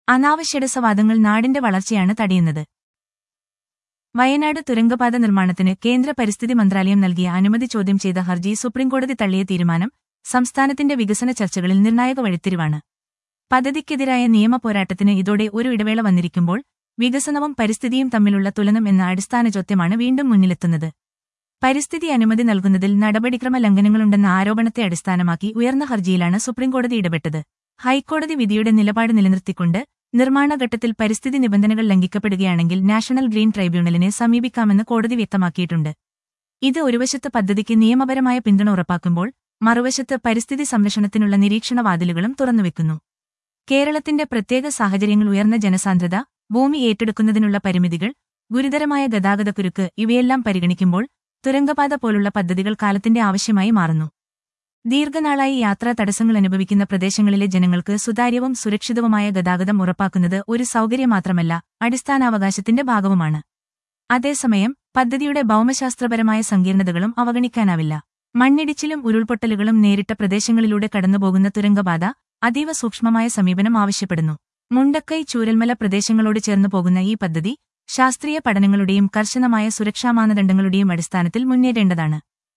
അനാവശ്യടസവാദങ്ങൾ നാടിന്റെ വളർച്ചയാണ് തടയുന്നത് വയനാട് തുരങ്കപാത നിർമ്മാണത്തിന് കേന്ദ്ര പരിസ്ഥിതി മന്ത്രാലയം നൽകിയ അനുമതി ചോദ്യം ചെയ്ത ഹർജി സുപ്രീംകോടതി തള്ളിയ തീരുമാനം സംസ്ഥാനത്തിന്റെ വികസന ചർച്ചകളിൽ നിർണായക വഴിത്തിരിവാണ് പദ്ധതിക്കെതിരായ നിയമ പോരാട്ടത്തിന് ഇതോടെ ഒരു ഇടവേള വന്നിരിക്കുമ്പോൾ വികസനവും പരിസ്ഥിതിയും തമ്മിലുള്ള തുലനം എന്ന അടിസ്ഥാന ചോദ്യമാണ് വീണ്ടും മുന്നിലെത്തുന്നത് പരിസ്ഥിതി അനുമതി നൽകുന്നതിൽ നടപടിക്രമ ലംഘനങ്ങളുണ്ടെന്ന ആരോപണത്തെ അടിസ്ഥാനമാക്കി ഉയർന്ന ഹർജിയിലാണ് സുപ്രീംകോടതി ഇടപെട്ടത് ഹൈക്കോടതി വിധിയുടെ നിലപാട് നിലനിർത്തിക്കൊണ്ട് നിർമ്മാണഘട്ടത്തിൽ പരിസ്ഥിതി നിബന്ധനകൾ ലംഘിക്കപ്പെടുകയാണെങ്കിൽ നാഷണൽ ഗ്രീൻ ട്രൈബ്യൂണലിനെ സമീപിക്കാമെന്ന് കോടതി വ്യക്തമാക്കിയിട്ടുണ്ട് ഇത് ഒരുവശത്ത് പദ്ധതിക്ക് നിയമപരമായ പിന്തുണ ഉറപ്പാക്കുമ്പോൾ മറുവശത്ത് പരിസ്ഥിതി സംരക്ഷണത്തിനുള്ള നിരീക്ഷണ വാതിലുകളും തുറന്നുവെക്കുന്നു കേരളത്തിന്റെ പ്രത്യേക സാഹചര്യങ്ങൾ ഉയർന്ന ജനസാന്ദ്രത ഭൂമി ഏറ്റെടുക്കുന്നതിനുള്ള പരിമിതികൾ ഗുരുതരമായ ഗതാഗതക്കുരുക്ക് ഇവയെല്ലാം പരിഗണിക്കുമ്പോൾ തുരങ്കപാത പോലുള്ള പദ്ധതികൾ കാലത്തിന്റെ ആവശ്യമായി മാറുന്നു ദീർഘനാളായി യാത്രാ തടസ്സങ്ങൾ അനുഭവിക്കുന്ന പ്രദേശങ്ങളിലെ ജനങ്ങൾക്ക് സുതാര്യവും സുരക്ഷിതവുമായ ഗതാഗതം ഉറപ്പാക്കുന്നത് ഒരു സൗകര്യം മാത്രമല്ല അടിസ്ഥാനാവകാശത്തിന്റെ ഭാഗവുമാണ് അതേസമയം പദ്ധതിയുടെ ഭൗമശാസ്ത്രപരമായ സങ്കീർണതകളും അവഗണിക്കാനാവില്ല മണ്ണിടിച്ചിലും ഉരുൾപൊട്ടലുകളും നേരിട്ട പ്രദേശങ്ങളിലൂടെ കടന്നുപോകുന്ന തുരങ്കപാത അതീവ സൂക്ഷ്മമായ സമീപനം ആവശ്യപ്പെടുന്നു മുണ്ടക്കൈ ചൂരൽമല പ്രദേശങ്ങളോട് ചേർന്നു പോകുന്ന ഈ പദ്ധതി ശാസ്ത്രീയ പഠനങ്ങളുടെയും കർശനമായ സുരക്ഷാ മാനദണ്ഡങ്ങളുടെയും അടിസ്ഥാനത്തിൽ മുന്നേറേണ്ടതാണ്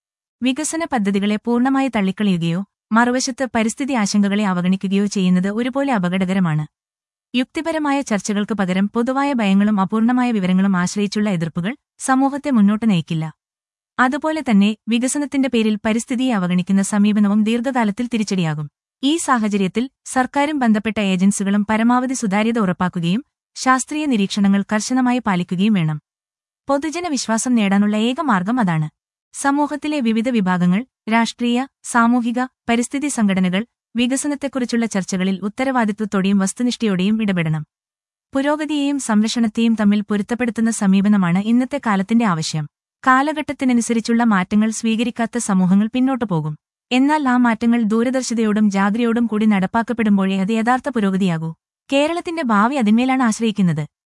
വികസന പദ്ധതികളെ പൂർണ്ണമായി തള്ളിക്കളയുകയോ മറുവശത്ത് പരിസ്ഥിതി ആശങ്കകളെ അവഗണിക്കുകയോ ചെയ്യുന്നത് ഒരുപോലെ അപകടകരമാണ് യുക്തിപരമായ ചർച്ചകൾക്ക് പകരം പൊതുവായ ഭയങ്ങളും അപൂർണമായ വിവരങ്ങളും ആശ്രയിച്ചുള്ള എതിർപ്പുകൾ സമൂഹത്തെ മുന്നോട്ട് നയിക്കില്ല അതുപോലെ തന്നെ വികസനത്തിന്റെ പേരിൽ പരിസ്ഥിതിയെ അവഗണിക്കുന്ന സമീപനവും ദീർഘകാലത്തിൽ തിരിച്ചടിയാകും ഈ സാഹചര്യത്തിൽ സർക്കാരും ബന്ധപ്പെട്ട ഏജൻസികളും പരമാവധി സുതാര്യത ഉറപ്പാക്കുകയും ശാസ്ത്രീയ നിരീക്ഷണങ്ങൾ കർശനമായി പാലിക്കുകയും വേണം പൊതുജന വിശ്വാസം നേടാനുള്ള ഏക മാർഗം അതാണ് സമൂഹത്തിലെ വിവിധ വിഭാഗങ്ങൾ രാഷ്ട്രീയ സാമൂഹിക പരിസ്ഥിതി സംഘടനകൾ വികസനത്തെക്കുറിച്ചുള്ള ചർച്ചകളിൽ ഉത്തരവാദിത്വത്തോടെയും വസ്തുനിഷ്ഠയോടെയും ഇടപെടണം പുരോഗതിയെയും സംരക്ഷണത്തെയും തമ്മിൽ പൊരുത്തപ്പെടുത്തുന്ന സമീപനമാണ് ഇന്നത്തെ കാലത്തിന്റെ ആവശ്യം കാലഘട്ടത്തിനനുസരിച്ചുള്ള മാറ്റങ്ങൾ സ്വീകരിക്കാത്ത സമൂഹങ്ങൾ പിന്നോട്ടു പോകും എന്നാൽ ആ മാറ്റങ്ങൾ ദൂരദർശിതയോടും ജാഗ്രയോടും കൂടി നടപ്പാക്കപ്പെടുമ്പോഴേ അത് യഥാർത്ഥ പുരോഗതിയാകൂ കേരളത്തിന്റെ ഭാവി അതിന്മേലാണ് ആശ്രയിക്കുന്നത്